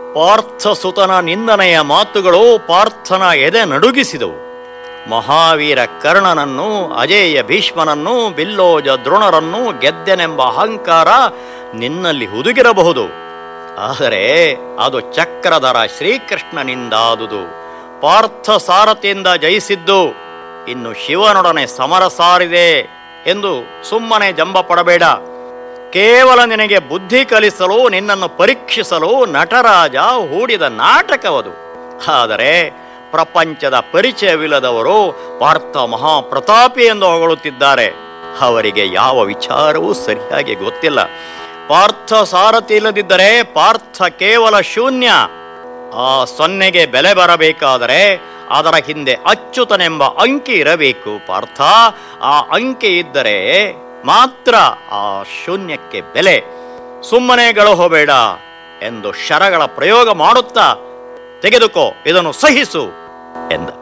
ಪಾರ್ಥಸುತನ ನಿಂದನೆಯ ಮಾತುಗಳು ಪಾರ್ಥನ ಎದೆ ನಡುಗಿಸಿದವು ಮಹಾವೀರ ಕರ್ಣನನ್ನು ಅಜೇಯ ಭೀಷ್ಮನನ್ನು ಬಿಲ್ಲೋಜ ದ್ರೋಣರನ್ನು ಗೆದ್ದೆನೆಂಬ ಅಹಂಕಾರ ನಿನ್ನಲ್ಲಿ ಹುದುಗಿರಬಹುದು ಆದರೆ ಅದು ಚಕ್ರಧರ ಶ್ರೀಕೃಷ್ಣನಿಂದಾದುದು ಪಾರ್ಥ ಸಾರಥಿಯಿಂದ ಜಯಿಸಿದ್ದು ಇನ್ನು ಶಿವನೊಡನೆ ಸಮರ ಸಾರಿದೆ ಎಂದು ಸುಮ್ಮನೆ ಜಂಬ ಪಡಬೇಡ ಕೇವಲ ನಿನಗೆ ಬುದ್ಧಿ ಕಲಿಸಲು ನಿನ್ನನ್ನು ಪರೀಕ್ಷಿಸಲು ನಟರಾಜ ಹೂಡಿದ ನಾಟಕವದು ಆದರೆ ಪ್ರಪಂಚದ ಪರಿಚಯವಿಲ್ಲದವರು ಪಾರ್ಥ ಮಹಾಪ್ರತಾಪಿ ಎಂದು ಹೊಗಳುತ್ತಿದ್ದಾರೆ ಅವರಿಗೆ ಯಾವ ವಿಚಾರವೂ ಸರಿಯಾಗಿ ಗೊತ್ತಿಲ್ಲ ಪಾರ್ಥ ಸಾರಥಿ ಇಲ್ಲದಿದ್ದರೆ ಪಾರ್ಥ ಕೇವಲ ಶೂನ್ಯ ಆ ಸೊನ್ನೆಗೆ ಬೆಲೆ ಬರಬೇಕಾದರೆ ಅದರ ಹಿಂದೆ ಅಚ್ಯುತನೆಂಬ ಅಂಕಿ ಇರಬೇಕು ಪಾರ್ಥ ಆ ಅಂಕಿ ಇದ್ದರೆ ಮಾತ್ರ ಆ ಶೂನ್ಯಕ್ಕೆ ಬೆಲೆ ಸುಮ್ಮನೆ ಹೋಗಬೇಡ ಎಂದು ಶರಗಳ ಪ್ರಯೋಗ ಮಾಡುತ್ತಾ ತೆಗೆದುಕೋ ಇದನ್ನು ಸಹಿಸು ಎಂದ